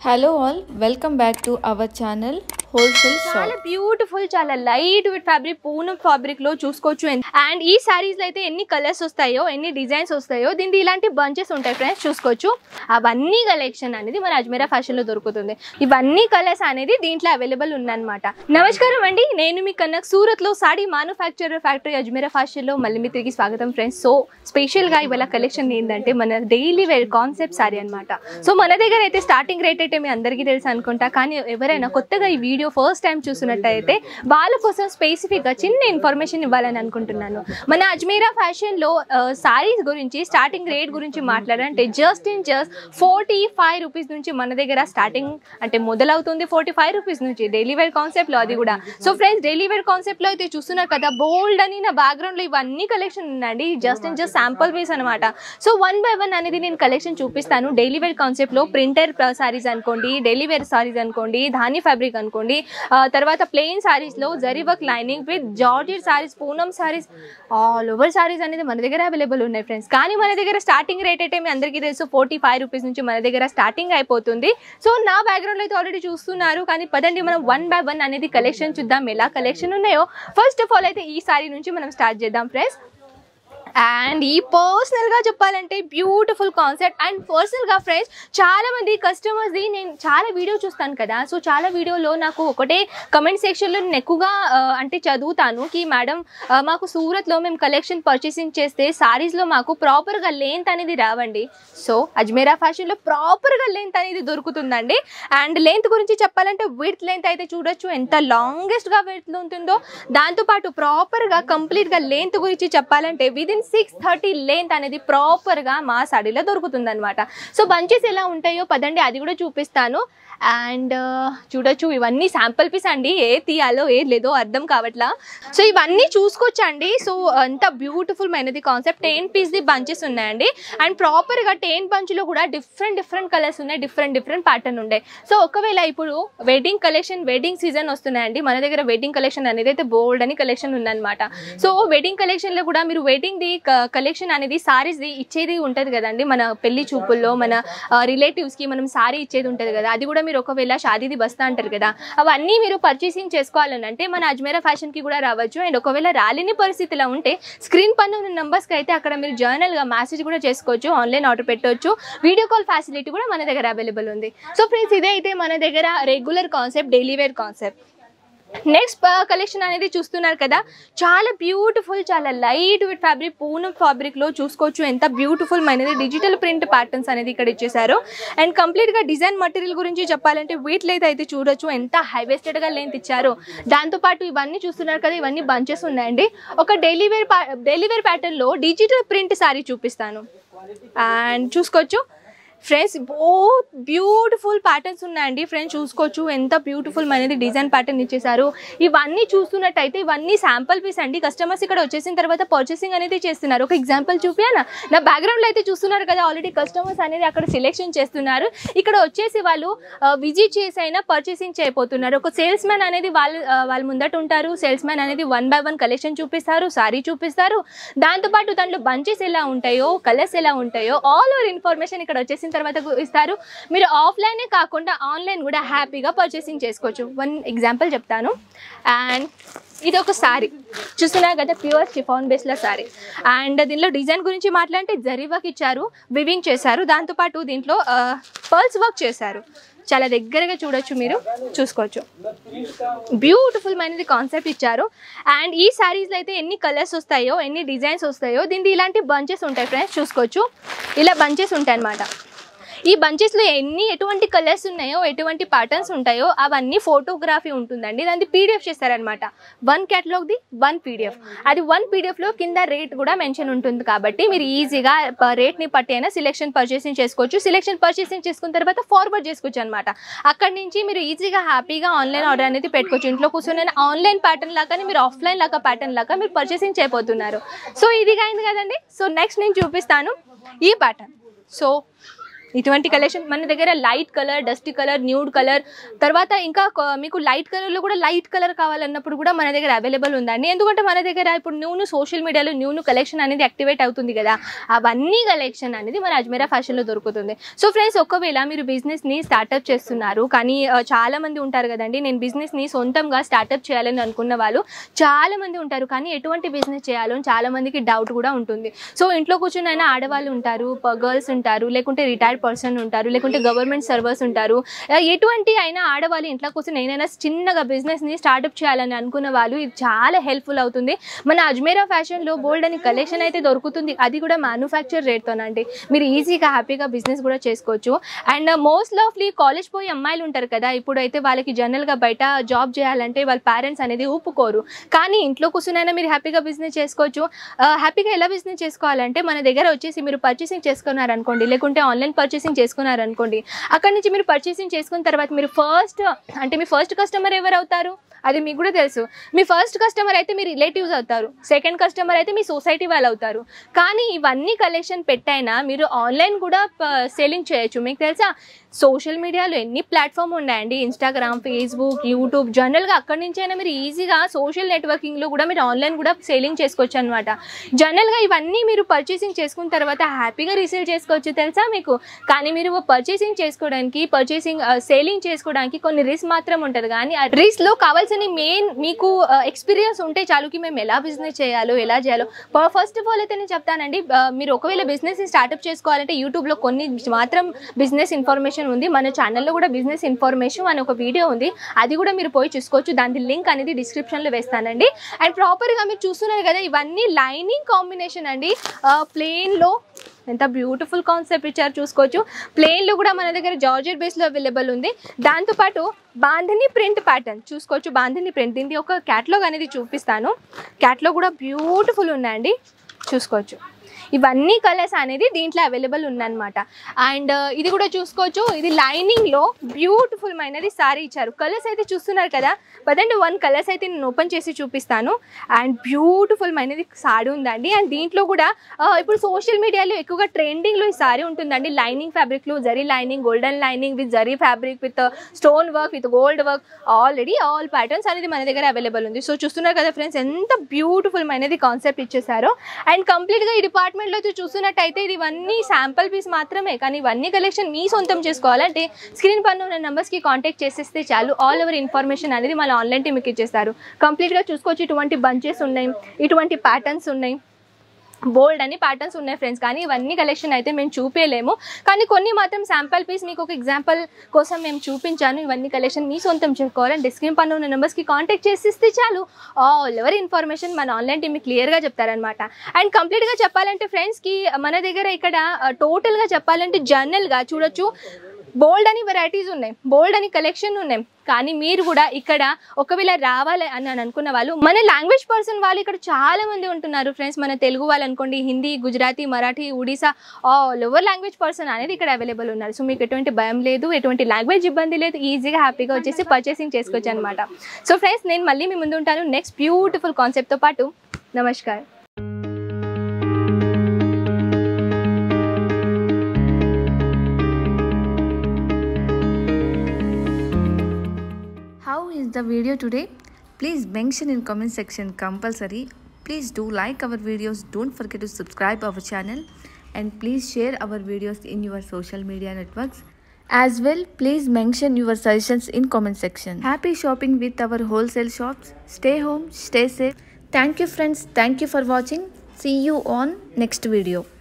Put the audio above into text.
Hello all, welcome back to our channel Wholesale చాలా Shop. Beautiful చాలా light weight fabric Poonam fabric లో చూసుకోవచ్చు and ఈ సారీస్ లో అయితే ఎన్ని కలర్స్ వస్తాయో ఎన్ని డిజైన్స్ వస్తాయో దీనికి ఇలాంటి బంచెస్ ఉంటాయి ఫ్రెండ్స్ చూసుకోవచ్చు అవన్నీ కలెక్షన్ అనేది మన అజ్మీరా ఫ్యాషన్ లో దొరుకుతుంది ఇవన్నీ కలర్స్ అనేది దీంట్లో అవైలబుల్ ఉందన్నమాట నమస్కారం అండి నేను మీ కన్నా సూరత్ లో sari manufacture factory Ajmera fashion లో మళ్ళీ మీ తిరిగి స్వాగతం ఫ్రెండ్స్ సో స్పెషల్ గా ఇవాళ కలెక్షన్ ఏంటంటే మన డైలీ వేర్ కాన్సెప్ట్ సారీ అన్నమాట సో మన దగ్గర అయితే స్టార్టింగ్ రేట్ అయితే మీ అందరికీ తెలుసు అనుకుంటా కానీ ఎవరైనా కొత్తగా ఈ వీడియో ఫస్ట్ టైం చూసినట్టయితే వాళ్ళ కోసం స్పెసిఫిక్ గా చిన్న ఇన్ఫర్మేషన్ ఇవ్వాలని అనుకుంటున్నాను మన అజ్మీరా ఫ్యాషన్ లో సారీస్ గురించి స్టార్టింగ్ రేట్ గురించి మాట్లాడాలంటే just in just forty five rupees నుంచి మన దగ్గర స్టార్టింగ్ అంటే మొదలవుతుంది ఫోర్టీ ఫైవ్ రూపీస్ నుంచి డైలీ వేర్ కాన్సెప్ట్ లో అది కూడా so friends daily wear concept లో అయితే చూస్తున్నారు కదా బోల్డ్ అని నా బ్యాక్గ్రౌండ్ లో ఇవన్నీ కలెక్షన్ ఉందండి just and just sample piece అనమాట సో వన్ బై వన్ అనేది నేను కలెక్షన్ చూపిస్తాను డైలీ వేర్ కాన్సెప్ట్ లో ప్రింటర్ సారీస్ అనుకోండి డైలీ వేర్ సారీస్ అనుకోండి ధాని ఫ్యాబ్రిక్ అనుకోండి ఆ, తర్వాత ప్లెయిన్ సారీస్ లో zari work lining with georgette saris Poonam saris all over saris అనేది మన దగ్గర అవైలబుల్ ఉన్నాయి ఫ్రెండ్స్ కానీ మన దగ్గర స్టార్టింగ్ రేట్ అయితే మీ అందరికీ తెలుసు ఫోర్టీ ఫైవ్ రూపీస్ నుంచి మన దగ్గర స్టార్టింగ్ అయిపోతుంది సో నా బ్యాక్గ్రౌండ్ లో అయితే ఆల్రెడీ చూస్తున్నారు కానీ పదండి మనం వన్ బై వన్ అనేది కలెక్షన్ చూద్దాం ఎలా కలెక్షన్ ఉన్నాయో ఫస్ట్ ఆఫ్ ఆల్ అయితే ఈ సారీ నుంచి మనం స్టార్ట్ చేద్దాం ఫ్రెండ్స్ అండ్ ఈ పర్సనల్గా చెప్పాలంటే బ్యూటిఫుల్ కాన్సెప్ట్ అండ్ పర్సనల్గా ఫ్రెండ్స్ చాలా మంది కస్టమర్స్ది నేను చాలా వీడియో చూస్తాను కదా సో చాలా వీడియోలో నాకు ఒకటే కమెంట్ సెక్షన్లో నేను ఎక్కువగా ఆ, అంటే చదువుతాను కి మేడం ఆ, మాకు సూరత్లో మేము కలెక్షన్ పర్చేసింగ్ చేస్తే సారీస్లో మాకు ప్రాపర్గా లెంత్ అనేది రావండి సో అజ్మీరా ఫ్యాషన్లో ప్రాపర్గా లెంత్ అనేది దొరుకుతుందండి అండ్ లెంత్ గురించి చెప్పాలంటే విత్ లెంత్ అయితే చూడొచ్చు ఎంత లాంగెస్ట్గా విత్ ఉంటుందో దాంతోపాటు ప్రాపర్గా కంప్లీట్గా లెంత్ గురించి చెప్పాలంటే విదిన్ సిక్స్ థర్టీ లెంత్ అనేది ప్రాపర్గా మా సాడీలో దొరుకుతుంది అనమాట సో బంచెస్ ఎలా ఉంటాయో పదండి అది కూడా చూపిస్తాను అండ్ చూడొచ్చు ఇవన్నీ శాంపుల్ పీస్ అండి ఏ తీయాలో ఏ లేదో అర్థం కావట్లా సో ఇవన్నీ చూసుకోవచ్చండి సో అంత బ్యూటిఫుల్ మైనది కాన్సెప్ట్ టెన్ పీస్ది బంచెస్ ఉన్నాయండి అండ్ ప్రాపర్గా టెన్ బంచ్లో కూడా డిఫరెంట్ డిఫరెంట్ కలర్స్ ఉన్నాయి డిఫరెంట్ డిఫరెంట్ ప్యాటర్న్ ఉన్నాయి సో ఒకవేళ ఇప్పుడు వెడ్డింగ్ కలెక్షన్ వెడ్డింగ్ సీజన్ వస్తున్నాయండి మన దగ్గర వెడ్డింగ్ కలెక్షన్ అనేది అయితే బోల్డ్ అని కలెక్షన్ ఉందన్నమాట సో వెడ్డింగ్ కలెక్షన్లో కూడా మీరు వెడ్డింగ్ది కలెక్షన్ అనేది సారీస్ది ఇచ్చేది ఉంటుంది కదండి మన పెళ్లి చూపుల్లో మన రిలేటివ్స్కి మనం సారీ ఇచ్చేది ఉంటుంది కదా అది కూడా మీరు ఒకవేళ షాదీది బస్తా అంటారు కదా అవన్నీ మీరు పర్చేసింగ్ చేసుకోవాలని అంటే మన అజ్మేరా ఫ్యాషన్కి కూడా రావచ్చు అండ్ ఒకవేళ రాలేని పరిస్థితిలో ఉంటే స్క్రీన్ పైన ఉన్న నెంబర్స్కి అయితే అక్కడ మీరు జర్నల్గా మెసేజ్ కూడా చేసుకోవచ్చు ఆన్లైన్ ఆర్డర్ పెట్టవచ్చు వీడియో కాల్ ఫెసిలిటీ కూడా మన దగ్గర అవైలబుల్ ఉంది సో ఫ్రెండ్స్ ఇదే అయితే మన దగ్గర regular concept daily wear concept next collection అనేది చూస్తున్నారు కదా చాలా బ్యూటిఫుల్ చాలా light weight fabric Poonam fabric లో చూసుకోవచ్చు ఎంత బ్యూటిఫుల్ మైనది డిజిటల్ ప్రింట్ ప్యాటర్న్స్ అనేది ఇక్కడ ఇచ్చేసారు అండ్ కంప్లీట్ గా డిజైన్ మటీరియల్ గురించి చెప్పాలంటే వీట్ లెంత్ అయితే చూడొచ్చు ఎంత హైవెస్టెడ్ గా లెంత్ ఇచ్చారు దాంతో పాటు ఇవన్నీ చూస్తున్నారు కదా ఇవన్నీ బంచెస్ ఉన్నాయండి ఒక daily wear daily wear pattern లో డిజిటల్ ప్రింట్ సారీ చూపిస్తాను అండ్ చూసుకోవచ్చు ఫ్రెండ్స్ బోత్ బ్యూటిఫుల్ ప్యాటర్న్స్ ఉన్నాయండి ఫ్రెండ్స్ చూసుకోవచ్చు ఎంత బ్యూటిఫుల్ అనేది డిజైన్ ప్యాటర్న్ ఇచ్చేసారు ఇవన్నీ చూస్తున్నట్టయితే ఇవన్నీ శాంపుల్ పీస్ అండి కస్టమర్స్ ఇక్కడ వచ్చేసిన తర్వాత పర్చేసింగ్ అనేది చేస్తున్నారు ఒక ఎగ్జాంపుల్ చూపియానా నా బ్యాక్గ్రౌండ్లో అయితే చూస్తున్నారు కదా ఆల్రెడీ కస్టమర్స్ అనేది అక్కడ సెలెక్షన్ చేస్తున్నారు ఇక్కడ వచ్చేసి వాళ్ళు విజిట్ చేసి అయినా పర్చేసింగ్ చేయబోతున్నారు ఒక సేల్స్ మ్యాన్ అనేది వాళ్ళు ఆ, వాళ్ళ ముందట ఉంటారు సేల్స్ మ్యాన్ అనేది వన్ బై వన్ కలెక్షన్ చూపిస్తారు సారీ చూపిస్తారు దాంతోపాటు దాంట్లో బంచెస్ ఎలా ఉంటాయో కలర్స్ ఎలా ఉంటాయో ఆల్ ఓవర్ ఇన్ఫర్మేషన్ ఇక్కడ వచ్చేసిన తర్వాత గు- ఇస్తారు మీరు ఆఫ్లైనే కాకుండా ఆన్లైన్ కూడా హ్యాపీగా పర్చేసింగ్ చేసుకోవచ్చు వన్ ఎగ్జాంపుల్ చెప్తాను అండ్ ఇది ఒక సారీ చూస్తున్నారు కదా ప్యూర్ షిఫాన్ బేస్లో సారీ అండ్ దీనిలో డిజైన్ గురించి మాట్లాడితే జరీ వర్క్ ఇచ్చారు వివింగ్ చేశారు దాంతోపాటు దీంట్లో పర్ల్స్ వర్క్ చేశారు చాలా దగ్గరగా చూడొచ్చు మీరు చూసుకోవచ్చు బ్యూటిఫుల్ మైనది కాన్సెప్ట్ ఇచ్చారు అండ్ ఈ శారీస్లో అయితే ఎన్ని కలర్స్ వస్తాయో ఎన్ని డిజైన్స్ వస్తాయో దీనికి ఇలాంటి బంచెస్ ఉంటాయి ఫ్రెండ్స్ చూసుకోవచ్చు ఇలా బంచెస్ ఉంటాయి అన్నమాట ఈ బంచెస్లో ఎన్ని ఎటువంటి కలర్స్ ఉన్నాయో ఎటువంటి ప్యాటర్న్స్ ఉంటాయో అవన్నీ ఫోటోగ్రఫీ ఉంటుందండి దాన్ని పీడిఎఫ్ చేస్తారనమాట వన్ క్యాటలాగ్ది వన్ పీడిఎఫ్ అది వన్ పీడిఎఫ్లో కింద రేట్ కూడా మెన్షన్ ఉంటుంది కాబట్టి మీరు ఈజీగా రేట్ని పట్టి అయినా సిలెక్షన్ పర్చేసింగ్ చేసుకోవచ్చు సిలెక్షన్ పర్చేసింగ్ చేసుకున్న తర్వాత ఫార్వర్డ్ చేసుకోవచ్చు అనమాట అక్కడి నుంచి మీరు ఈజీగా హ్యాపీగా ఆన్లైన్ ఆర్డర్ అనేది పెట్టుకోవచ్చు ఇంట్లో కూర్చొని ఆన్లైన్ ప్యాటర్న్ లాగానే మీరు ఆఫ్లైన్ లాగా ప్యాటర్న్ లాగా మీరు పర్చేసింగ్ చేయబోతున్నారు సో ఇదిగా అయింది కదండి సో నెక్స్ట్ నేను చూపిస్తాను ఈ ప్యాటర్న్ సో ఇటువంటి కలెక్షన్ మన దగ్గర light colour dusty colour nude colour తర్వాత ఇంకా కొ- మీకు లైట్ కలర్లో కూడా లైట్ కలర్ కావాలన్నప్పుడు కూడా మన దగ్గర అవైలబుల్ ఉందండి ఎందుకంటే మన దగ్గర ఇప్పుడు న్యూ సోషల్ మీడియాలో న్యూ కలెక్షన్ అనేది యాక్టివేట్ అవుతుంది కదా అవన్నీ కలెక్షన్ అనేది మన అజ్మీరా ఫ్యాషన్లో దొరుకుతుంది సో ఫ్రెండ్స్ ఒకవేళ మీరు బిజినెస్ని స్టార్ట్అప్ చేస్తున్నారు కానీ ఆ, చాలా మంది ఉంటారు కదండి నేను బిజినెస్ని సొంతంగా స్టార్ట్అప్ చేయాలని అనుకున్న వాళ్ళు చాలా మంది ఉంటారు కానీ ఎటువంటి బిజినెస్ చేయాలో అని చాలా మందికి డౌట్ కూడా ఉంటుంది సో ఇంట్లో కూర్చుని అయినా ఆడవాళ్ళు ఉంటారు గర్ల్స్ ఉంటారు లేకుంటే రిటైర్డ్ పర్సన్ ఉంటారు లేకుంటే గవర్నమెంట్ సర్వర్స్ ఉంటారు ఆ, ఎటువంటి అయినా ఆడవాళ్ళు ఇంట్లో కూర్చొని నేనైనా చిన్నగా బిజినెస్ని స్టార్ట్అప్ చేయాలని అనుకున్న వాళ్ళు ఇది చాలా హెల్ప్ఫుల్ అవుతుంది మన అజ్మీరా ఫ్యాషన్లో బోల్డ్ అని కలెక్షన్ అయితే దొరుకుతుంది అది కూడా మ్యానుఫ్యాక్చర్ రేట్తోనండి మీరు ఈజీగా హ్యాపీగా బిజినెస్ కూడా చేసుకోవచ్చు అండ్ మోస్ట్ ఆఫ్లీ కాలేజ్ పోయి అమ్మాయిలు ఉంటారు కదా ఇప్పుడు అయితే వాళ్ళకి జనరల్గా బయట జాబ్ చేయాలంటే వాళ్ళ పేరెంట్స్ అనేది ఒప్పుకోరు కానీ ఇంట్లో కూర్చునైనా మీరు హ్యాపీగా బిజినెస్ చేసుకోవచ్చు ఆ, హ్యాపీగా ఎలా బిజినెస్ చేసుకోవాలంటే మన దగ్గర వచ్చేసి మీరు పర్చేసింగ్ చేసుకున్నారనుకోండి లేకుంటే ఆన్లైన్ పర్చేసింగ్ చేసుకున్నారనుకోండి అక్కడి నుంచి మీరు పర్చేసింగ్ చేసుకున్న తర్వాత మీరు ఫస్ట్ అంటే మీ ఫస్ట్ కస్టమర్ ఎవరు అవుతారు అది మీకు కూడా తెలుసు మీ ఫస్ట్ కస్టమర్ అయితే మీ రిలేటివ్స్ అవుతారు సెకండ్ కస్టమర్ అయితే మీ సొసైటీ వాళ్ళు అవుతారు కానీ ఇవన్నీ కలెక్షన్ పెట్టైనా మీరు ఆన్లైన్ కూడా సెల్లింగ్ చేయొచ్చు మీకు తెలుసా సోషల్ మీడియాలో ఎన్ని ప్లాట్ఫామ్ ఉన్నాయండి ఇన్స్టాగ్రామ్ ఫేస్బుక్ యూట్యూబ్ జనరల్గా అక్కడి నుంచైనా మీరు ఈజీగా సోషల్ నెట్వర్కింగ్లో కూడా మీరు ఆన్లైన్ కూడా సేలింగ్ చేసుకోవచ్చు అనమాట జనరల్గా ఇవన్నీ మీరు పర్చేసింగ్ చేసుకున్న తర్వాత హ్యాపీగా రీసేల్ చేసుకోవచ్చు తెలుసా మీకు కానీ మీరు పర్చేసింగ్ చేసుకోవడానికి పర్చేసింగ్ సేలింగ్ చేసుకోవడానికి కొన్ని రిస్క్ మాత్రం ఉంటుంది కానీ ఆ రిస్క్లో కావాల్సిన మెయిన్ మీకు ఎక్స్పీరియన్స్ ఉంటే చాలుకి మేము ఎలా బిజినెస్ చేయాలో ఎలా చేయాలో ఫస్ట్ ఆఫ్ ఆల్ అయితే నేను చెప్తానండి ఆ, మీరు ఒకవేళ బిజినెస్ స్టార్ట్అప్ చేసుకోవాలంటే యూట్యూబ్లో కొన్ని మాత్రం బిజినెస్ ఇన్ఫర్మేషన్ ఉంది మన ఛానల్లో కూడా బిజినెస్ ఇన్ఫర్మేషన్ అని ఒక వీడియో ఉంది అది కూడా మీరు పోయి చూసుకోవచ్చు దాని లింక్ అనేది డిస్క్రిప్షన్లో వేస్తానండి అండ్ ప్రాపర్గా మీరు చూస్తున్నారు కదా ఇవన్నీ లైనింగ్ కాంబినేషన్ అండి ప్లెయిన్లో ఎంత బ్యూటిఫుల్ కాన్సెప్ట్ ఇచ్చారు చూసుకోవచ్చు ప్లెయిన్లో కూడా మన దగ్గర జార్జెట్ బేస్లో అవైలబుల్ ఉంది దాంతోపాటు బాంధిని ప్రింట్ ప్యాటర్న్ చూసుకోవచ్చు బాంధిని ప్రింట్ దీనికి ఒక క్యాట్లాగ్ అనేది చూపిస్తాను క్యాట్లాగ్ కూడా బ్యూటిఫుల్ ఉన్నాయండి చూసుకోవచ్చు ఇవన్నీ కలర్స్ అనేది దీంట్లో అవైలబుల్ ఉందన్నమాట అండ్ ఇది కూడా చూసుకోవచ్చు ఇది లైనింగ్లో బ్యూటిఫుల్ మైనది సారీ ఇచ్చారు కలర్స్ అయితే చూస్తున్నారు కదా పదండి వన్ కలర్స్ అయితే నేను ఓపెన్ చేసి చూపిస్తాను అండ్ బ్యూటిఫుల్ మైనది సారీ ఉందండి అండ్ దీంట్లో కూడా ఆ, ఇప్పుడు సోషల్ మీడియాలో ఎక్కువగా ట్రెండింగ్లో ఈ సారీ ఉంటుందండి లైనింగ్ ఫ్యాబ్రిక్లో zari lining golden lining with zari fabric with stone work with gold work already all patterns అనేది మన దగ్గర అవైలబుల్ ఉంది సో చూస్తున్నారు కదా ఫ్రెండ్స్ ఎంత బ్యూటిఫుల్ మైనది కాన్సెప్ట్ ఇచ్చేసారో అండ్ కంప్లీట్గా ఈ డిపార్ట్మెంట్లో చూస్తున్నట్టయితే ఇది ఇవన్నీ శాంపుల్ పీస్ మాత్రమే కానీ ఇవన్నీ కలెక్షన్ మీ సొంతం చేసుకోవాలంటే స్క్రీన్ పన్ను ఉన్న నెంబర్స్కి కాంటాక్ట్ చేసేస్తే చాలు ఆల్ ఓవర్ ఇన్ఫర్మేషన్ అనేది మన ఆన్లైన్ టీమ్ మీకు ఇచ్చేస్తారు కంప్లీట్గా చూసుకోవచ్చు ఇటువంటి బంచెస్ ఉన్నాయి ఇటువంటి ప్యాటర్న్స్ ఉన్నాయి బోల్డ్ అని ప్యాటర్న్స్ ఉన్నాయి ఫ్రెండ్స్ కానీ ఇవన్నీ కలెక్షన్ అయితే మేము చూపించలేము కానీ కొన్ని మాత్రం శాంపుల్ పీస్ మీకు ఒక ఎగ్జాంపుల్ కోసం మేము చూపించాను ఇవన్నీ కలెక్షన్ మీ సొంతం చేసుకోవాలని డిస్క్రిన్ పన్ను ఉన్న నెంబర్స్కి కాంటాక్ట్ చేసిస్తే చాలు ఆల్ ఎవరి ఇన్ఫర్మేషన్ మన ఆన్లైన్ టీమ్ క్లియర్గా చెప్తారనమాట అండ్ కంప్లీట్గా చెప్పాలంటే ఫ్రెండ్స్కి మన దగ్గర ఇక్కడ టోటల్గా చెప్పాలంటే జర్నల్గా చూడొచ్చు బోల్డ్ అని వెరైటీస్ ఉన్నాయి బోల్డ్ అని కలెక్షన్ ఉన్నాయి కానీ మీరు కూడా ఇక్కడ ఒకవేళ రావాలి అని అని అనుకున్న వాళ్ళు మన లాంగ్వేజ్ పర్సన్ వాళ్ళు ఇక్కడ చాలా మంది ఉంటున్నారు ఫ్రెండ్స్ మన తెలుగు వాళ్ళు అనుకోండి Hindi Gujarati Marathi Odisha all over language person అనేది ఇక్కడ అవైలబుల్ ఉన్నారు సో మీకు ఎటువంటి భయం లేదు ఎటువంటి లాంగ్వేజ్ ఇబ్బంది లేదు ఈజీగా హ్యాపీగా వచ్చేసి పర్చేసింగ్ చేసుకోవచ్చు అనమాట సో ఫ్రెండ్స్ నేను మళ్ళీ మీ ముందు ఉంటాను నెక్స్ట్ బ్యూటిఫుల్ కాన్సెప్ట్తో పాటు నమస్కారం How is the video today? Please mention in comment section compulsory. Please do like our videos. Don't forget to subscribe our channel and please share our videos in your social media networks. As well, please mention your suggestions in comment section. Happy shopping with our wholesale shops. Stay home, stay safe. Thank you friends. Thank you for watching. See you on next video.